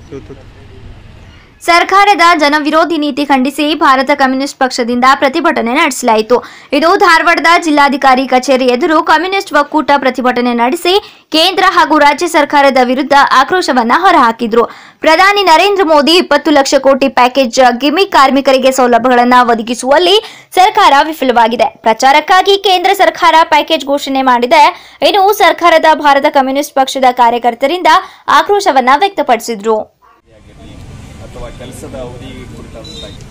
ಸರ್ಕಾರದ ಜನವಿರೋಧಿ ನೀತಿ ಖಂಡಿಸಿ ಭಾರತ ಕಮ್ಯುನಿಸ್ಟ್ ಪಕ್ಷದಿಂದ ಪ್ರತಿಭಟನೆ ನಡೆಸಲಾಯಿತು ಇದು ಧಾರವಾಡದ ಜಿಲ್ಲಾಧಿಕಾರಿ ಕಚೇರಿ ಎದುರು ಕಮ್ಯುನಿಸ್ಟ್ ಒಕ್ಕೂಟ ಪ್ರತಿಭಟನೆ ನಡೆಸಿ ಕೇಂದ್ರ ಹಾಗೂ ರಾಜ್ಯ ಸರ್ಕಾರದ ವಿರುದ್ಧ ಆಕ್ರೋಶವನ್ನ ಹೊರಹಾಕಿದ್ರು ಪ್ರಧಾನಿ ನರೇಂದ್ರ ಮೋದಿ ಇಪ್ಪತ್ತು ಲಕ್ಷ ಕೋಟಿ ಪ್ಯಾಕೇಜ್ ಗಿಮಿಕ್ ಕಾರ್ಮಿಕರಿಗೆ ಸೌಲಭ್ಯಗಳನ್ನು ಒದಗಿಸುವಲ್ಲಿ ಸರ್ಕಾರ ವಿಫಲವಾಗಿದೆ ಪ್ರಚಾರಕ್ಕಾಗಿ ಕೇಂದ್ರ ಸರ್ಕಾರ ಪ್ಯಾಕೇಜ್ ಘೋಷಣೆ ಮಾಡಿದೆ ಇನ್ನು ಸರ್ಕಾರದ ಭಾರತ ಕಮ್ಯುನಿಸ್ಟ್ ಪಕ್ಷದ ಕಾರ್ಯಕರ್ತರಿಂದ ಆಕ್ರೋಶವನ್ನ ವ್ಯಕ್ತಪಡಿಸಿದ್ರು ಆಗಿರಲಿ ಅಥವಾ ಕೆಲಸದ ಅವಧಿ ಕುರಿತಾದಂಥ